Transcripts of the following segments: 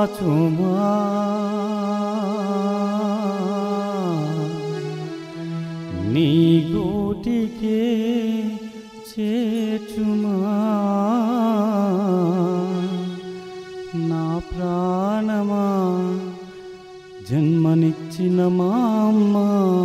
దాచుమా నీ గూటికే చేర్చుమా నా ప్రాణమా జన్మనిచ్చిన మా అమ్మ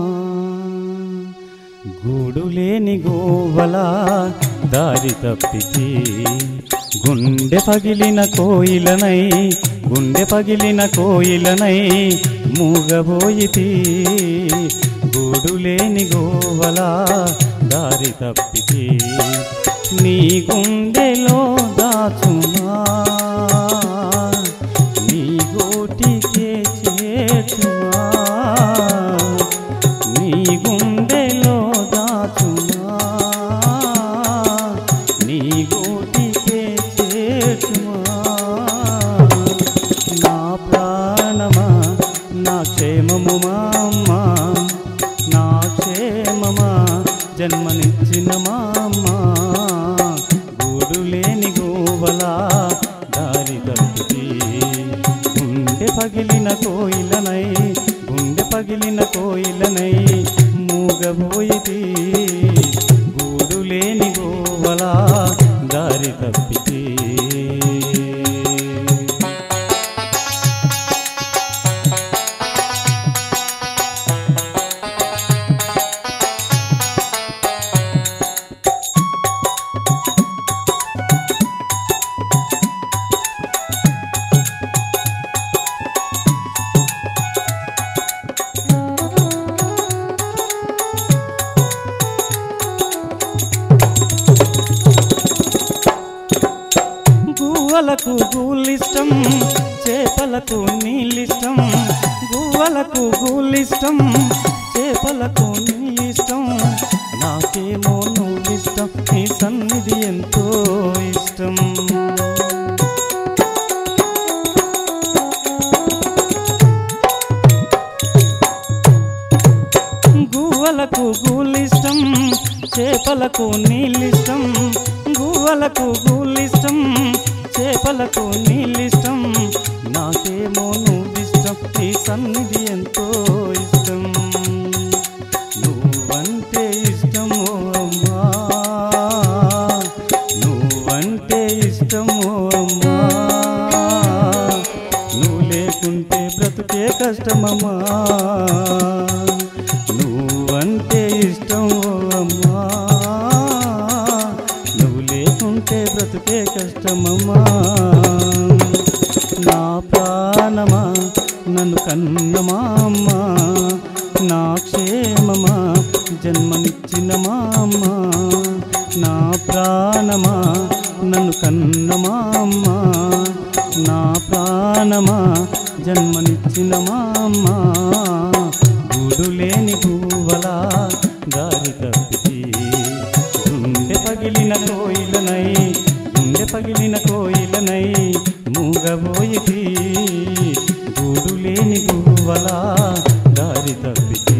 గూడు లేని గోవల దారి తప్పితే గుండె పగిలిన కోయిలనై గుండె పగిలిన కోయిలనై మూగబోయితే గూడు లేని గోవల దారి తప్పితే నీ గుండెలో దాచుమా నీ గోటికే చేర్చుమా నీ గుండెలో దాచుమా నీ గోటికే చేర్చుమా నా ప్రాణమా నా క్షేమము మా అమ్మ నా క్షేమమా జన్మనిచ్చిన మా అమ్మ గూడు లేని గోవలా దారి తప్పితే గుండె పగిలిన కోయిలనై గుండె పగిలిన కోయిలనై మూగబోయితే గూడు లేని గోవలా దారి తప్పితే గువ్వలకు గూలిష్టం చేపలకు నీళ్ళిష్టం గువ్వలకు గూలిష్టం చేపలకు నీళ్ళిష్టం నాకేమో నువ్విష్టం నీ సన్నిధి ఎంతో ఇష్టం గువ్వలకు గూలిష్టం చేపలకు నీళ్ళిష్టం గువ్వలకు గూలిష్టం చేపలకు నీళ్ళిష్టం నాకేమో నువ్విష్టం నీ సన్నిధి ఎంతో ఇష్టం నువ్వంటే ఇష్టమో అమ్మా నువ్వంటే ఇష్టమో అమ్మా నువ్వు లేకుంటే బ్రతుకే కష్టమమ్మా నువ్వంటే ఇష్టం ఓ అమ్మా నువ్వు లేకుంటే బ్రతుకే కష్టమమ్మా నా ప్రాణమా నన్ను కన్నమా అమ్మా నా క్షేమమా జన్మనిచ్చిన మా అమ్మ నా ప్రాణమా నన్ను కన్నమా అమ్మా నా ప్రాణమా జన్మనిచ్చిన మా అమ్మ గూడు లేని పువ్వలా దారి తప్పితే గుండె పగిలిన కోయిలనై గుండె పగిలిన కోయిలనై మూగబోయితి గూడు లేని పువ్వలా దారి తప్పితే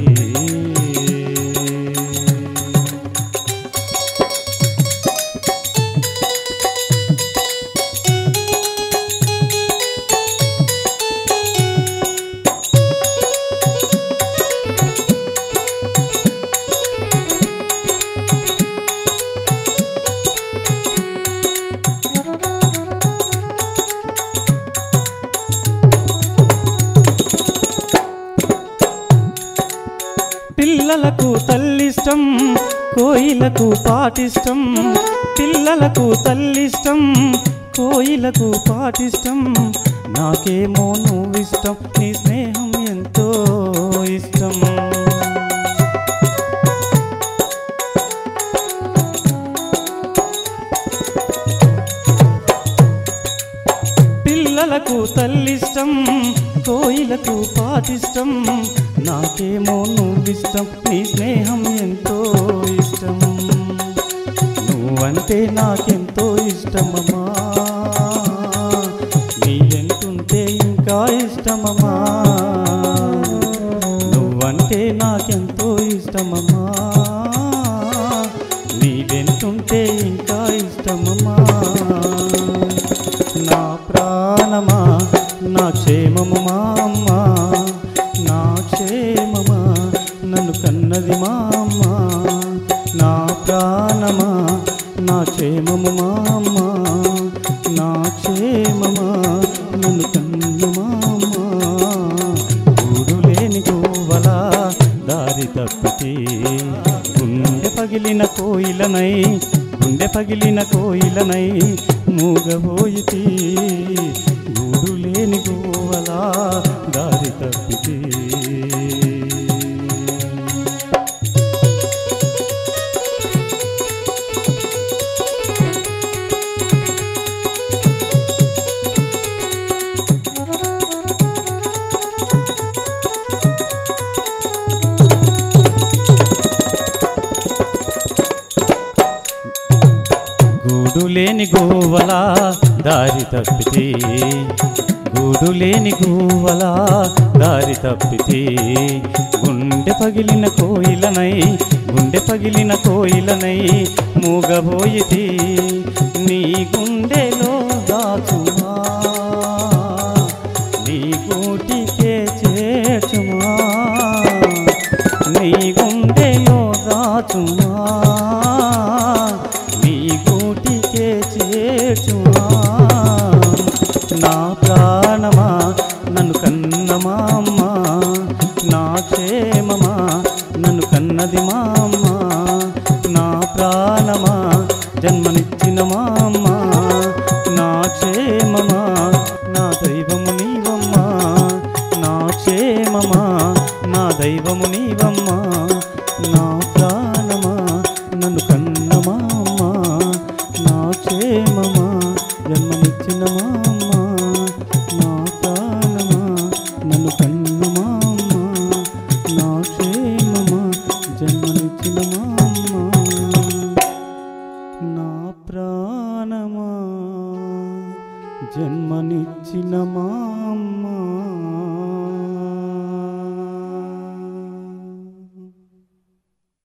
పిల్లలకు తల్లిష్టం కోయిలకు పాటిష్టం పిల్లలకు తల్లిష్టం కోయిలకు పాటిష్టం నాకేమో నువ్విష్టం నీ స్నేహం ఎంతో ఇష్టం పిల్లలకు తల్లిష్టం కోయిలకు పాటిష్టం నాకేమో నువ్విష్టం నీ స్నేహం ఎంతో ఇష్టం నువ్వంటే నాకెంతో ఇష్టమమ్మా నీ ఎంటుంటే ఇంకా ఇష్టమమ్మా నువ్వంటే నాకెంతో ఇష్టమమ్మా నీ వెంటుంటే ఇంకా ఇష్టమమ్మా నా ప్రాణమా నా క్షేమము మా అమ్మ నా క్షేమమా నన్ను కన్నది మా అమ్మ నా ప్రాణమా నా క్షేమము మా అమ్మ నా క్షేమమా నన్ను కన్ను మా అమ్మ గూడు లేని గోవల దారి తప్పితే గుండె పగిలిన కోయిలనై గుండె పగిలిన కోయిలనై మూగబోయితి గూడు లేని గోవల దారి తప్పితే గూడు లేని గోవల దారి తప్పితే గూడు లేని గోవల దారి తప్పితే గుండె పగిలిన కోయిలనై గుండె పగిలిన కోయిలనై మూగబోయితే నీ గుండెలో దాచుమా నీ గూటికే చేర్చుమా నీ గుండెలో దాచుమా నీ గూటికే చేర్చుమా నా ప్రాణమా నన్ను కన్న మా అమ్మ నా క్షేమమా నన్ను కన్నది మా అమ్మ నా ప్రాణమా జన్మనిచ్చిన మా అమ్మ నా క్షేమమా నా దైవము నీవమ్మా నా క్షేమమా నా దైవము నీవమ్మా నా ప్రాణమా నన్ను కన్న మా అమ్మ నా క్షేమమా జన్మనిచ్చిన మా అమ్మ నా ప్రాణమా నన్ను కన్న మా అమ్మ నా క్షేమమా జన్మనిచ్చిన మా అమ్మ నా ప్రాణమా జన్మనిచ్చిన మా అమ్మ